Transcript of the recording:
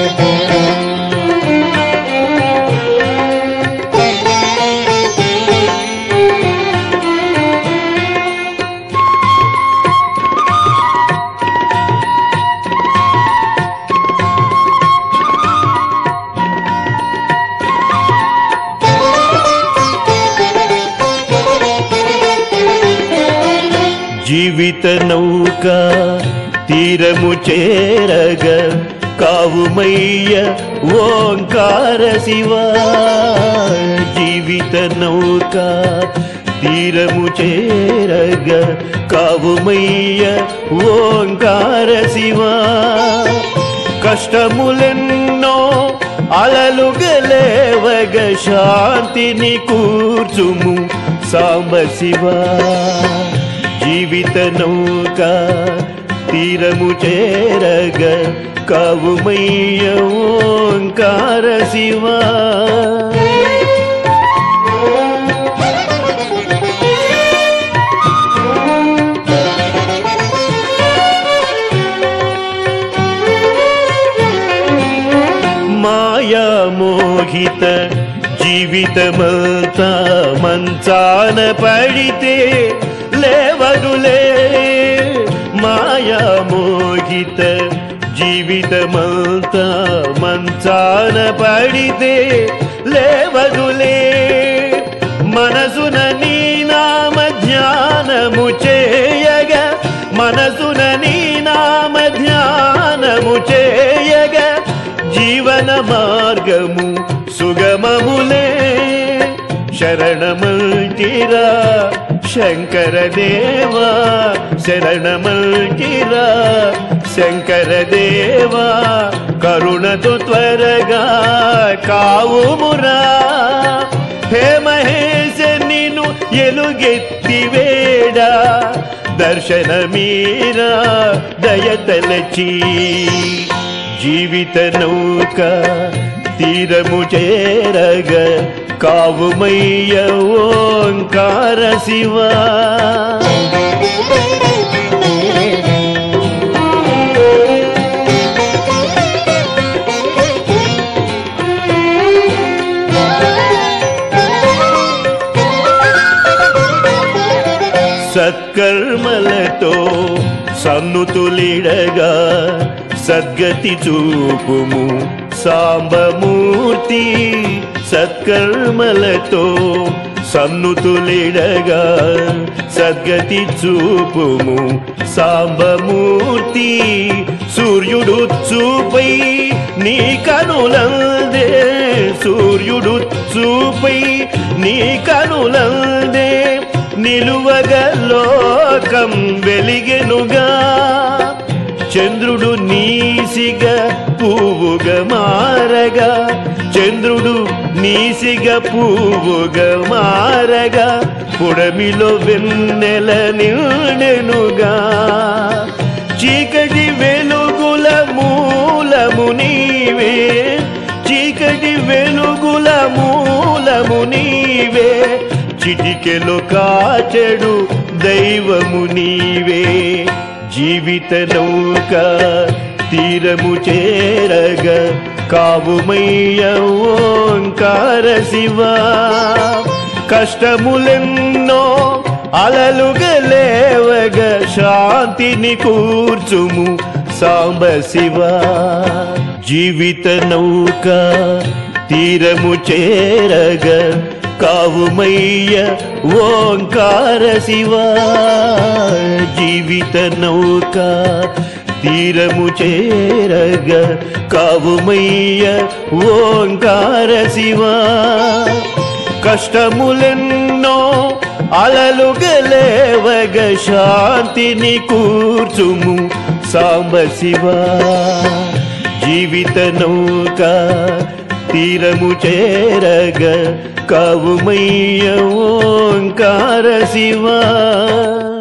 జీవిత నౌక తీరము చేరగ కావుమయ్య ఓంకార శివ జీవిత నౌక తీరము చేరగ కావుమయ్య ఓంకార శివ కష్టములెన్నో అలలుగలేవగ శాంతిని కూర్చుము సాంబ శివ జీవిత నౌక తీరము చేరగ కావుమయ్య ఓంకార శివ మాయా మోహిత జీవితమంతా మంచాన పడితే లేవదులే మాయా మోహిత జీవితమంతా మంచాన పడితే లేవదులే మనసున నీ నామ ధ్యానము చేయగా మనసున నీ నామ ధ్యానము చేయగా జీవన మార్గము సుగమములే శరణమంటిరా శంకర దేవా శరణమంటిరా శంకర దేవా కరుణతో త్వరగా కావుమురా హే మహేశ నిన్ను ఎలుగెత్తి వేడా దర్శన మీరా దయతలచి జీవిత నౌక తీరము చేరగ కావుమయ్య ఓంకార శివా సత్కర్మలతో సన్నుతులిడగా సద్గతి చూపుము సాంబమూర్తి సత్కర్మలతో సన్నుతులిడగా సద్గతి చూపుము సాంబమూర్తి సూర్యుడు చూపై నీ కనులందే సూర్యుడు చూపై నీ కనులందే నిలువగ లోకం వెలిగెనుగా చంద్రుడు నీసిగ పువ్వుగా మారగా చంద్రుడు నీసిగ పువ్వుగా మారగా పుడమిలో వెన్నెల నిండెనుగా చీకటి వెలుగుల మూలము నీవే చీకటి వెలుగుల మూలము నీవే చిటికెలు కాచెడు దైవము నీవే జీవిత నౌక తీరము చేరగ కావుమయ్య ఓంకార శివ కష్టములెన్నో అలలుగలేవగ శాంతిని కూర్చుము సాంబ శివ జీవిత నౌక తీరము చేరగ కావుమయ్య ఓంకార శివ జీవిత నౌక తీరము చేరగ కావుమయ్య ఓంకార శివ కష్టములెన్నో అలలుగలేవగ శాంతిని కూర్చుము సాంబ శివ జీవిత నౌక తీరము చేరగ కావుమయ్య ఓంకార శివ